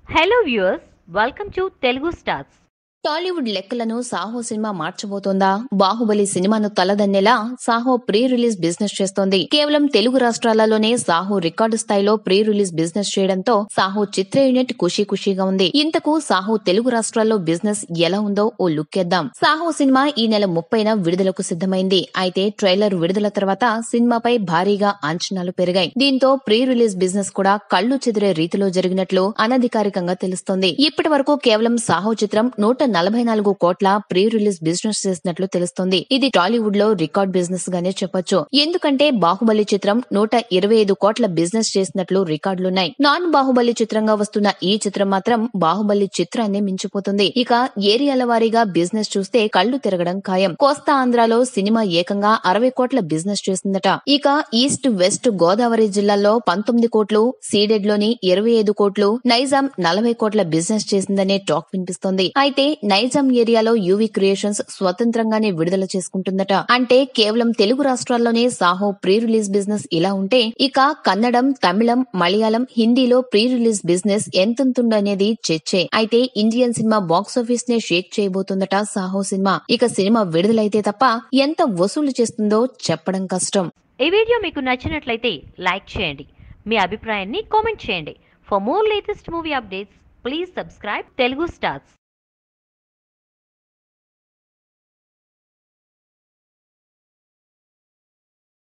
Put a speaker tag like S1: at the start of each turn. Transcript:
S1: hello viewers welcome to Telugu stars
S2: Tollywood లెక్కలను Saaho cinema మార్చబోతోందా బాహుబలి సినిమాను తలదన్నేలా సాహో ప్రీ రిలీజ్ బిజినెస్ చేస్తోంది కేవలం తెలుగు రాష్ట్రాలలోనే సాహో రికార్డు స్థాయిలో ప్రీ రిలీజ్ బిజినెస్ చేయడంతో సాహో చిత్ర యూనిట్ ఖుషీ ఖుషీగా ఉంది ఇంతకు సాహో తెలుగు రాష్ట్రాల్లో బిజినెస్ ఎలా ఉందో ఓ లుక్ వేద్దాం సాహో సినిమా ఈ నెల ముప్పైన విడుదలకు సిద్ధమైంది అయితే ట్రైలర్ విడుదల తర్వాత సినిమాపై భారీగా అంచనాలు పెరిగాయి దీంతో ప్రీ రిలీజ్ బిజినెస్ కూడా కళ్లు చెదిరే రీతిలో జరిగినట్లు అనధికారికంగా తెలుస్తోంది ఇప్పటి వరకు కేవలం సాహో చిత్రం నూట నలభై నాలుగు కోట్ల ప్రీ రిలీజ్ బిజినెస్ చేసినట్లు తెలుస్తోంది ఇది టాలీవుడ్ లో రికార్డ్ బిజినెస్ గానే చెప్పొచ్చు ఎందుకంటే బాహుబలి చిత్రం నూట ఇరవై ఐదు కోట్ల బిజినెస్ చేసినట్లు రికార్డులున్నాయి నాన్ బాహుబలి చిత్రంగా వస్తున్న ఈ చిత్రం మాత్రం బాహుబలి చిత్రాన్ని మించిపోతుంది ఇక ఏరియాల వారీగా బిజినెస్ చూస్తే కళ్లు తిరగడం ఖాయం కోస్తా ఆంధ్రాలో సినిమా ఏకంగా అరవై కోట్ల బిజినెస్ చేసిందట ఇక ఈస్ట్ వెస్ట్ గోదావరి జిల్లాల్లో పంతొమ్మిది కోట్లు సీడెడ్ లోని ఇరవై ఐదు కోట్లు నైజాం నలభై కోట్ల బిజినెస్ చేసిందనే టాక్ వినిపిస్తోంది అయితే నైజాం ఏరియాలో యూవీ క్రియేషన్స్ స్వతంత్రంగానే విడుదల చేసుకుంటుందట అంటే కేవలం తెలుగు రాష్ట్రాల్లోనే సాహో ప్రీ రిలీజ్ బిజినెస్ ఇలా ఉంటే ఇక కన్నడం తమిళం మలయాళం హిందీలో ప్రీ రిలీజ్ బిజినెస్ ఎంతుంటుందనేది చర్చే అయితే ఇండియన్ సినిమా బాక్సాఫీస్ నే షేక్ చేయబోతుందట సాహో సినిమా ఇక సినిమా విడుదలైతే తప్ప ఎంత వసూలు చేస్తుందో చెప్పడం కష్టం
S1: ఈ వీడియో మీకు నచ్చినట్లయితే లైక్ చేయండి మీ అభిప్రాయాన్ని కామెంట్ చేయండి for more latest movie updates please subscribe Telugu stars